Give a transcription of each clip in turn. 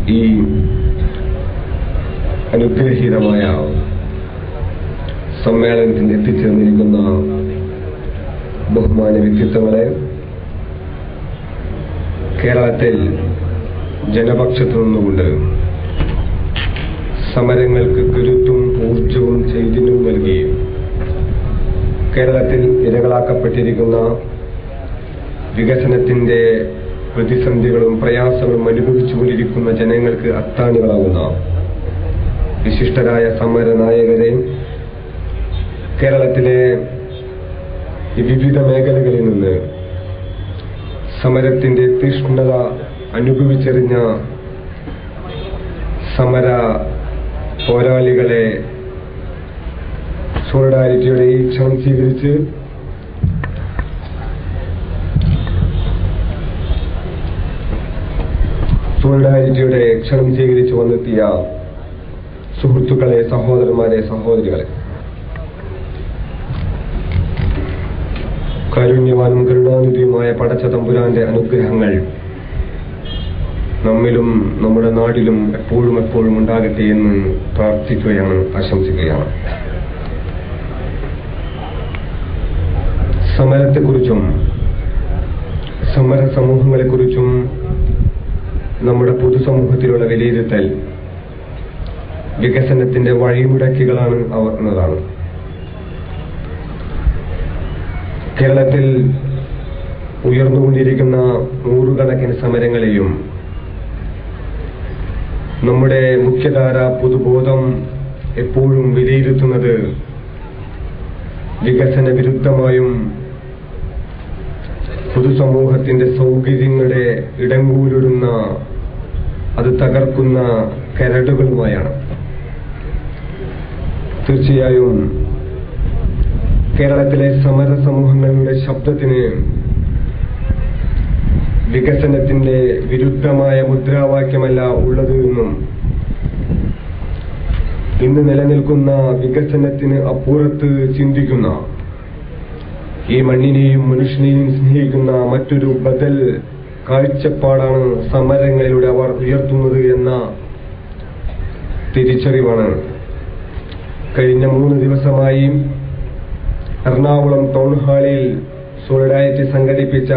ഈ അനുഗ്രഹീതമായ സമ്മേളനത്തിൽ എത്തിച്ചേർന്നിരിക്കുന്ന ബഹുമാന വ്യക്തിത്വങ്ങളെ കേരളത്തിൽ ജനപക്ഷത്തു നിന്നുകൊണ്ട് സമരങ്ങൾക്ക് കരുത്തും ഊർജവും ചൈതന്യവും നൽകി കേരളത്തിൽ ഇരകളാക്കപ്പെട്ടിരിക്കുന്ന വികസനത്തിന്റെ പ്രതിസന്ധികളും പ്രയാസങ്ങളും അനുഭവിച്ചുകൊണ്ടിരിക്കുന്ന ജനങ്ങൾക്ക് അത്താണികളാകുന്ന വിശിഷ്ടരായ സമര നായകരെ കേരളത്തിലെ വിവിധ മേഖലകളിൽ നിന്ന് സമരത്തിന്റെ തീഷ്ണത അനുഭവിച്ചെറിഞ്ഞ സമര പോരാളികളെ സോളിഡാരിറ്റിയുടെ ഈ ക്ഷണം സ്വീകരിച്ച് സോളിഡാരിറ്റിയുടെ ക്ഷണം സ്വീകരിച്ച് വന്നെത്തിയ സുഹൃത്തുക്കളെ സഹോദരന്മാരെ സഹോദരികളെ കാരുണ്യവാനും കരുണാനിധിയുമായ പടച്ച തമ്പുരാന്റെ അനുഗ്രഹങ്ങൾ നമ്മിലും നമ്മുടെ നാടിലും എപ്പോഴും എപ്പോഴും ഉണ്ടാകട്ടെ എന്ന് പ്രാർത്ഥിക്കുകയാണ് ആശംസിക്കുകയാണ് സമരത്തെക്കുറിച്ചും സമര സമൂഹങ്ങളെക്കുറിച്ചും നമ്മുടെ പൊതുസമൂഹത്തിലുള്ള വിലയിരുത്തൽ വികസനത്തിന്റെ വഴിമുടക്കികളാണ് അവർ എന്നതാണ് കേരളത്തിൽ ഉയർന്നുകൊണ്ടിരിക്കുന്ന നൂറുകണക്കിന് സമരങ്ങളെയും നമ്മുടെ മുഖ്യധാര പൊതുബോധം എപ്പോഴും വിലയിരുത്തുന്നത് വികസന വിരുദ്ധമായും പൊതുസമൂഹത്തിന്റെ സൗകര്യങ്ങളുടെ ഇടങ്കൂലിടുന്ന അത് തകർക്കുന്ന കരടുകളുമായാണ് തീർച്ചയായും കേരളത്തിലെ സമര സമൂഹങ്ങളുടെ ശബ്ദത്തിന് വികസനത്തിന്റെ വിരുദ്ധമായ മുദ്രാവാക്യമല്ല ഉള്ളത് എന്നും ഇന്ന് നിലനിൽക്കുന്ന വികസനത്തിന് അപ്പുറത്ത് ചിന്തിക്കുന്ന ഈ മണ്ണിനെയും മനുഷ്യനെയും സ്നേഹിക്കുന്ന മറ്റൊരു ബദൽ കാഴ്ചപ്പാടാണ് സമരങ്ങളിലൂടെ അവർ ഉയർത്തുന്നത് എന്ന തിരിച്ചറിവാണ് കഴിഞ്ഞ മൂന്ന് ദിവസമായി എറണാകുളം ടൗൺ ഹാളിൽ സോളിഡാരിറ്റി സംഘടിപ്പിച്ച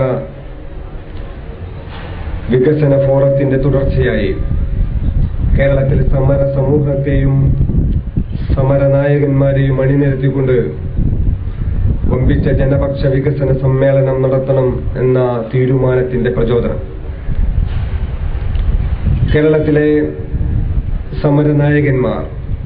വികസന ഫോറത്തിന്റെ തുടർച്ചയായി കേരളത്തിൽ സമര സമൂഹത്തെയും സമരനായകന്മാരെയും അണിനിരത്തിക്കൊണ്ട് വമ്പിച്ച ജനപക്ഷ വികസന സമ്മേളനം നടത്തണം എന്ന തീരുമാനത്തിന്റെ പ്രചോദനം കേരളത്തിലെ സമരനായകന്മാർ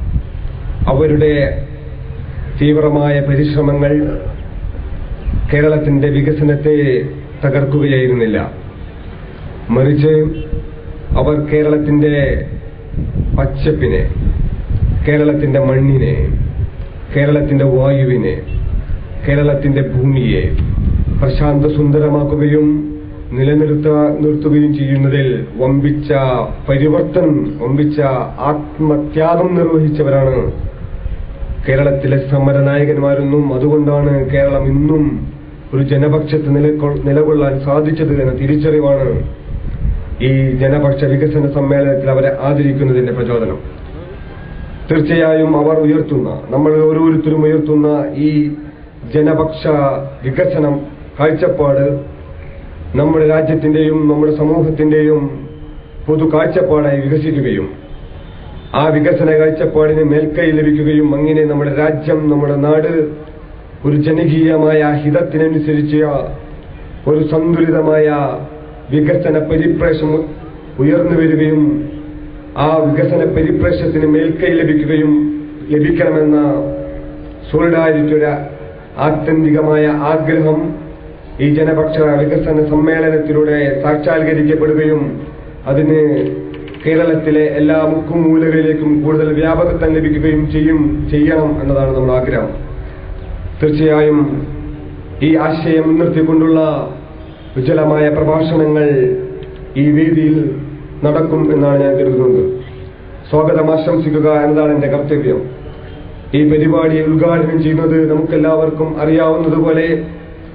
അവരുടെ തീവ്രമായ പരിശ്രമങ്ങൾ കേരളത്തിന്റെ വികസനത്തെ തകർക്കുകയായിരുന്നില്ല മറിച്ച് അവർ കേരളത്തിന്റെ പച്ചപ്പിനെ കേരളത്തിന്റെ മണ്ണിനെ കേരളത്തിന്റെ വായുവിനെ കേരളത്തിന്റെ ഭൂമിയെ പ്രശാന്ത സുന്ദരമാക്കുകയും നിലനിർത്ത നിർത്തുകയും ചെയ്യുന്നതിൽ വമ്പിച്ച പരിവർത്തനം വമ്പിച്ച ആത്മത്യാഗം നിർവഹിച്ചവരാണ് കേരളത്തിലെ സമരനായകന്മാരെന്നും അതുകൊണ്ടാണ് കേരളം ഇന്നും ഒരു ജനപക്ഷത്ത് നിലകൊ- നിലകൊള്ളാൻ സാധിച്ചത് എന്ന തിരിച്ചറിവാണ് ഈ ജനപക്ഷ വികസന സമ്മേളനത്തിൽ അവരെ ആദരിക്കുന്നതിന്റെ പ്രചോദനം തീർച്ചയായും അവർ ഉയർത്തുന്ന നമ്മൾ ഓരോരുത്തരും ഉയർത്തുന്ന ഈ ജനപക്ഷ വികസനം കാഴ്ചപ്പാട് നമ്മുടെ രാജ്യത്തിന്റെയും നമ്മുടെ സമൂഹത്തിന്റെയും പൊതു കാഴ്ചപ്പാടായി വികസിക്കുകയും ആ വികസന കാഴ്ചപ്പാടിന് മേൽക്കൈ ലഭിക്കുകയും അങ്ങനെ നമ്മുടെ രാജ്യം നമ്മുടെ നാട് ഒരു ജനകീയമായ ഹിതത്തിനനുസരിച്ച് ഒരു സന്തുലിതമായ വികസന പരിപ്രേഷം ഉയർന്നു വരികയും ആ വികസന പരിപ്രേക്ഷത്തിന് മേൽക്കൈ ലഭിക്കുകയും ലഭിക്കണമെന്ന സോളിഡാരിറ്റിയുടെ ആത്യന്തികമായ ആഗ്രഹം ഈ ജനപക്ഷ വികസന സമ്മേളനത്തിലൂടെ സാക്ഷാത്കരിക്കപ്പെടുകയും അതിന് കേരളത്തിലെ എല്ലാ മുക്കുമൂലകളിലേക്കും കൂടുതൽ വ്യാപകത്വം ലഭിക്കുകയും ചെയ്യും ചെയ്യണം എന്നതാണ് നമ്മുടെ ആഗ്രഹം തീർച്ചയായും ഈ ആശയം മുൻനിർത്തിക്കൊണ്ടുള്ള ഉജ്ജ്വലമായ പ്രഭാഷണങ്ങൾ ഈ വേദിയിൽ നടക്കും എന്നാണ് ഞാൻ കരുതുന്നത് സ്വാഗതം ആശംസിക്കുക എന്നതാണ് എന്റെ കർത്തവ്യം ഈ പരിപാടി ഉദ്ഘാടനം ചെയ്യുന്നത് നമുക്കെല്ലാവർക്കും അറിയാവുന്നതുപോലെ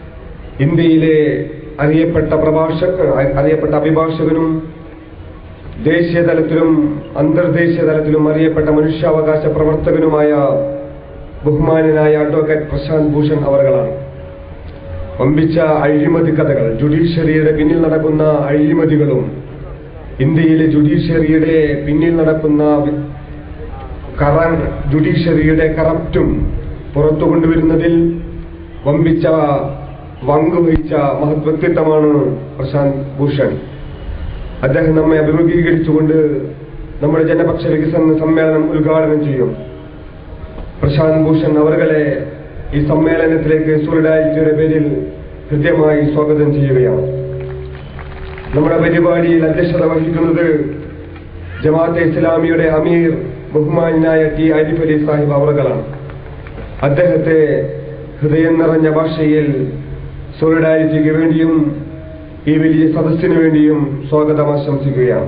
ഇന്ത്യയിലെ അറിയപ്പെട്ട പ്രഭാഷക അറിയപ്പെട്ട അഭിഭാഷകനും ദേശീയ തലത്തിലും അന്തർദേശീയ തലത്തിലും അറിയപ്പെട്ട മനുഷ്യാവകാശ പ്രവർത്തകനുമായ ബഹുമാനനായ അഡ്വക്കേറ്റ് പ്രശാന്ത് ഭൂഷൺ അവറുകളാണ് വമ്പിച്ച അഴിമതി കഥകൾ ജുഡീഷ്യറിയുടെ പിന്നിൽ നടക്കുന്ന അഴിമതികളും ഇന്ത്യയിലെ ജുഡീഷ്യറിയുടെ പിന്നിൽ നടക്കുന്ന വി- കറ ജുഡീഷ്യറിയുടെ കറപ്റ്റും പുറത്തു കൊണ്ടുവരുന്നതിൽ വമ്പിച്ച പങ്കുവഹിച്ച മഹത് വ്യക്തിത്വമാണ് പ്രശാന്ത് ഭൂഷൺ അദ്ദേഹം നമ്മെ അഭിമുഖീകരിച്ചുകൊണ്ട് നമ്മുടെ ജനപക്ഷ വികസന സമ്മേളനം ഉദ്ഘാടനം ചെയ്യും പ്രശാന്ത് ഭൂഷൺ അവരുകളെ ഈ സമ്മേളനത്തിലേക്ക് സോളിഡാരിറ്റിയുടെ പേരിൽ കൃത്യമായി സ്വാഗതം ചെയ്യുകയാണ് നമ്മുടെ പരിപാടിയിൽ അധ്യക്ഷത വഹിക്കുന്നത് ജമാഅത്തെ ഇസ്ലാമിയുടെ അമീർ ബഹുമാനായ ടി ആരിഫ് അലി സാഹിബ് അവറുകളാണ് അദ്ദേഹത്തെ ഹൃദയം നിറഞ്ഞ ഭാഷയിൽ സോളിഡാരിറ്റിക്ക് വേണ്ടിയും ഈ വലിയ സദസ്സിനു വേണ്ടിയും സ്വാഗതം ആശംസിക്കുകയാണ്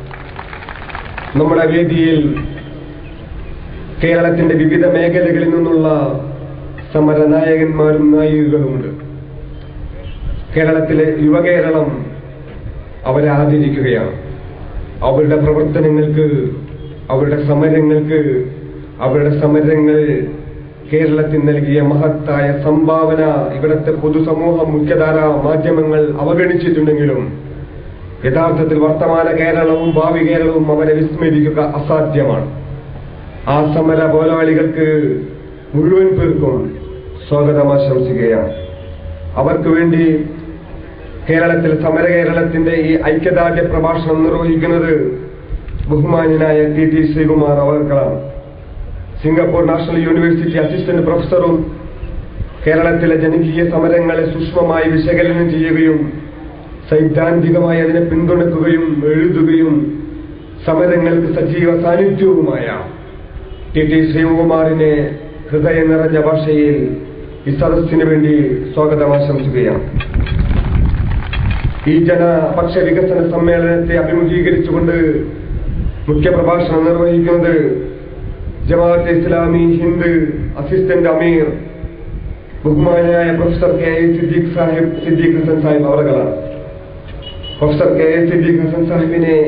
നമ്മുടെ വേദിയിൽ കേരളത്തിന്റെ വിവിധ മേഖലകളിൽ നിന്നുള്ള സമര നായകന്മാരും നായികകളുമുണ്ട് കേരളത്തിലെ യുവകേരളം അവരെ ആദരിക്കുകയാണ് അവരുടെ പ്രവർത്തനങ്ങൾക്ക് അവരുടെ സമരങ്ങൾക്ക് അവരുടെ സമരങ്ങൾ കേരളത്തിന് നൽകിയ മഹത്തായ സംഭാവന ഇവിടുത്തെ പൊതുസമൂഹം മുഖ്യധാര മാധ്യമങ്ങൾ അവഗണിച്ചിട്ടുണ്ടെങ്കിലും യഥാർത്ഥത്തിൽ വർത്തമാന കേരളവും ഭാവി കേരളവും അവരെ വിസ്മരിക്കുക അസാധ്യമാണ് ആ സമര പോരാളികൾക്ക് മുഴുവൻ പേർക്കും സ്വാഗതം ആശംസിക്കുകയാണ് അവർക്ക് വേണ്ടി കേരളത്തിൽ സമര കേരളത്തിന്റെ ഈ ഐക്യദാർഢ്യ പ്രഭാഷണം നിർവഹിക്കുന്നത് ബഹുമാന്യനായ ടി ടി ശ്രീകുമാർ അവർകളാണ് സിംഗപ്പൂർ നാഷണൽ യൂണിവേഴ്സിറ്റി അസിസ്റ്റന്റ് പ്രൊഫസറും കേരളത്തിലെ ജനകീയ സമരങ്ങളെ സൂക്ഷ്മമായി വിശകലനം ചെയ്യുകയും സൈദ്ധാന്തികമായി അതിനെ പിന്തുണക്കുകയും എഴുതുകയും സമരങ്ങൾക്ക് സജീവ സാന്നിധ്യവുമായ ടി ടി ശ്രീകുമാറിനെ ഹൃദയം നിറഞ്ഞ ഭാഷയിൽ ഈ സദസ്സിന് വേണ്ടി സ്വാഗതം ആശംസിക്കുകയാണ് ഈ ജനപക്ഷ വികസന സമ്മേളനത്തെ അഭിമുഖീകരിച്ചുകൊണ്ട് മുഖ്യപ്രഭാഷണം നിർവഹിക്കുന്നത് ജമാഅത്തെ ഇസ്ലാമി ഹിന്ദ് അസിസ്റ്റന്റ് അമീർ ബഹുമാനായ professor K A Siddique Sahib Siddique Hasan Sahib അവറുകളാണ് professor K A Siddique Hasan സാഹിബിനെ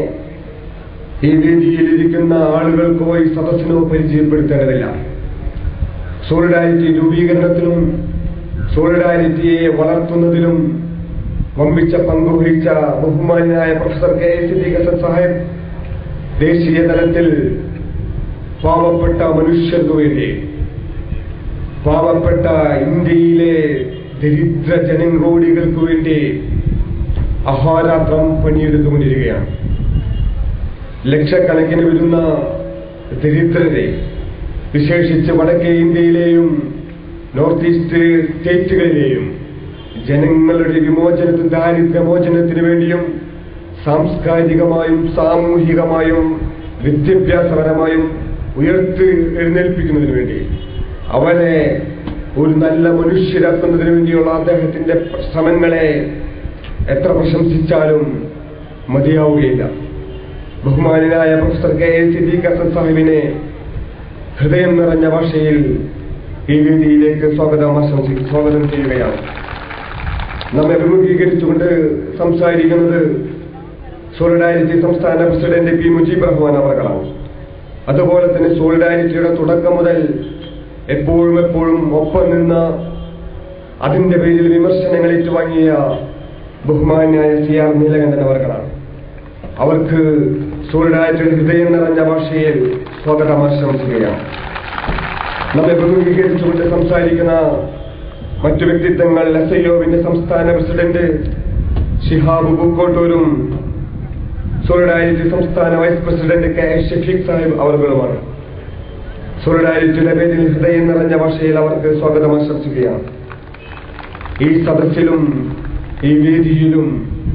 ഈ വേദിയിൽ ഇരിക്കുന്ന ആളുകൾക്കോ ഈ സദസ്സിനോ പരിചയപ്പെടുത്തേണ്ടതില്ല സോളിഡാരിറ്റി രൂപീകരണത്തിലും സോളിഡാരിറ്റിയെ വളർത്തുന്നതിലും വമ്പിച്ച പങ്കുവഹിച്ച ബഹുമാനായ professor K A Siddique Hasan Sahib ദേശീയ തലത്തിൽ പാവപ്പെട്ട മനുഷ്യർക്കു വേണ്ടി പാവപ്പെട്ട ഇന്ത്യയിലെ ദരിദ്ര ജനങ്കോടികൾക്ക് വേണ്ടി അഹോരാത്രം പണിയെടുത്തുകൊണ്ടിരിക്കുകയാണ് ലക്ഷക്കണക്കിന് വരുന്ന ദരിദ്രരെ വിശേഷിച്ച് വടക്കേ ഇന്ത്യയിലെയും നോർത്ത് ഈസ്റ്റ് സ്റ്റേറ്റുകളിലെയും ജനങ്ങളുടെ വിമോചനത്തിന് ദാരിദ്ര്യമോചനത്തിന് വേണ്ടിയും സാംസ്കാരികമായും സാമൂഹികമായും വിദ്യാഭ്യാസപരമായും ഉയർത്തി എഴുന്നേൽപ്പിക്കുന്നതിന് വേണ്ടി അവരെ ഒരു നല്ല മനുഷ്യരാക്കുന്നതിന് വേണ്ടിയുള്ള അദ്ദേഹത്തിന്റെ ശ്രമങ്ങളെ എത്ര പ്രശംസിച്ചാലും മതിയാവുകയില്ല ബഹുമാനായ professor K A Siddique Hasan സാഹിബിനെ ഹൃദയം നിറഞ്ഞ ഭാഷയിൽ ഈ വേദിയിലേക്ക് സ്വാഗതം ആശംസി സ്വാഗതം ചെയ്യുകയാണ് നമ്മെ അഭിമുഖീകരിച്ചുകൊണ്ട് സംസാരിക്കുന്നത് സോളിഡാരിറ്റി സംസ്ഥാന പ്രസിഡന്റ് പി മുജീബ് റഹ്മാൻ അവർകളാണ് അതുപോലെ തന്നെ സോളിഡാരിറ്റിയുടെ തുടക്കം മുതൽ എപ്പോഴും എപ്പോഴും ഒപ്പം നിന്ന അതിന്റെ പേരിൽ വിമർശനങ്ങൾ ഏറ്റുവാങ്ങിയ ബഹുമാന്യായ സി ആർ നീലകണ്ഠൻ അവർകളാണ് അവർക്ക് സോളിഡാരിറ്റിയുടെ ഹൃദയം നിറഞ്ഞ ഭാഷയിൽ സ്വാഗതം ആശംസിക്കുകയാണ് നമ്മെ പ്രതിനിധീകരിച്ചുകൊണ്ട് സംസാരിക്കുന്ന മറ്റു വ്യക്തിത്വങ്ങൾ എസ് ഐ ഒവിന്റെ സംസ്ഥാന പ്രസിഡന്റ് ഷിഹാബ് പൂക്കോട്ടൂരും സോളിഡാരിറ്റി സംസ്ഥാന vice president K A Shafeeq Sahib അവர்களுമാണ് സോളിഡാരിറ്റിയുടെ പേരിൽ ഹൃദയം നിറഞ്ഞ ഭാഷയിൽ അവർക്ക് സ്വാഗതം ആശംസിക്കുകയാണ് ഈ സദസ്സിലും ഈ വേദിയിലും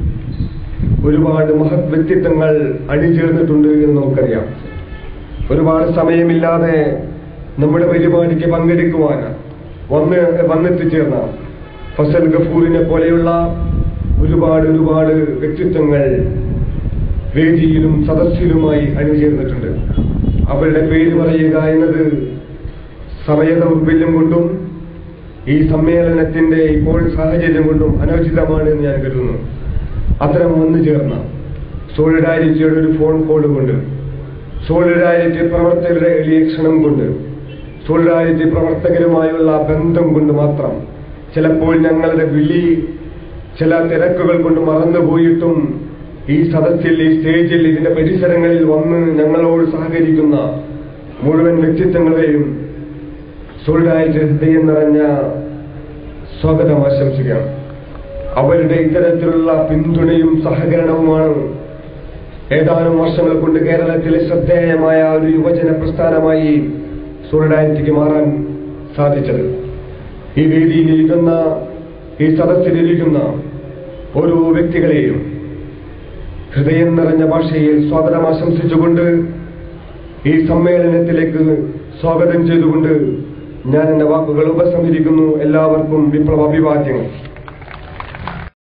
ഒരുപാട് മഹത് വ്യക്തിത്വങ്ങൾ അണിചേർന്നിട്ടുണ്ട് എന്ന് നമുക്കറിയാം ഒരുപാട് സമയമില്ലാതെ നമ്മുടെ പരിപാടിക്ക് പങ്കെടുക്കുവാൻ വന്ന് വന്നെത്തിച്ചേർന്ന ഫസൽ ഗഫൂറിനെ പോലെയുള്ള ഒരുപാട് ഒരുപാട് വ്യക്തിത്വങ്ങൾ വേദിയിലും സദസ്സിലുമായി അണിചേർന്നിട്ടുണ്ട് അവരുടെ പേര് പറയുക എന്നത് സമയ ദൗർബല്യം കൊണ്ടും ഈ സമ്മേളനത്തിന്റെ ഇപ്പോൾ സാഹചര്യം കൊണ്ടും അനൗചിതമാണ് എന്ന് ഞാൻ കരുതുന്നു അത്തരം വന്നു ചേർന്ന സോളിഡാരിറ്റിയുടെ ഒരു ഫോൺ കോൾ കൊണ്ട് സോളിഡാരിറ്റി പ്രവർത്തകരുടെ എളിയ ക്ഷണം കൊണ്ട് സോളിഡാരിറ്റി പ്രവർത്തകരുമായുള്ള ബന്ധം കൊണ്ട് മാത്രം ചിലപ്പോൾ ഞങ്ങളുടെ വിളി ചില തിരക്കുകൾ കൊണ്ട് മറന്നുപോയിട്ടും ഈ സദസ്സിൽ ഈ സ്റ്റേജിൽ ഇതിന്റെ പരിസരങ്ങളിൽ വന്ന് ഞങ്ങളോട് സഹകരിക്കുന്ന മുഴുവൻ വ്യക്തിത്വങ്ങളെയും സോളിഡാരിറ്റി ഹൃദയം നിറഞ്ഞ സ്വാഗതം ആശംസിക്കാം അവരുടെ ഇത്തരത്തിലുള്ള പിന്തുണയും സഹകരണവുമാണ് ഏതാനും വർഷങ്ങൾ കൊണ്ട് കേരളത്തിലെ ശ്രദ്ധേയമായ ഒരു യുവജന പ്രസ്ഥാനമായി സോളിഡാരിറ്റിക്ക് മാറാൻ സാധിച്ചത് ഈ വേദിയിലിരിക്കുന്ന ഈ സദസ്സിലിരിക്കുന്ന ഓരോ വ്യക്തികളെയും ഹൃദയം നിറഞ്ഞ ഭാഷയിൽ സ്വാഗതം ആശംസിച്ചുകൊണ്ട് ഈ സമ്മേളനത്തിലേക്ക് സ്വാഗതം ചെയ്തുകൊണ്ട് ഞാൻ എന്റെ വാക്കുകൾ ഉപസംഹരിക്കുന്നു എല്ലാവർക്കും വിപ്ലവ അഭിവാദ്യങ്ങൾ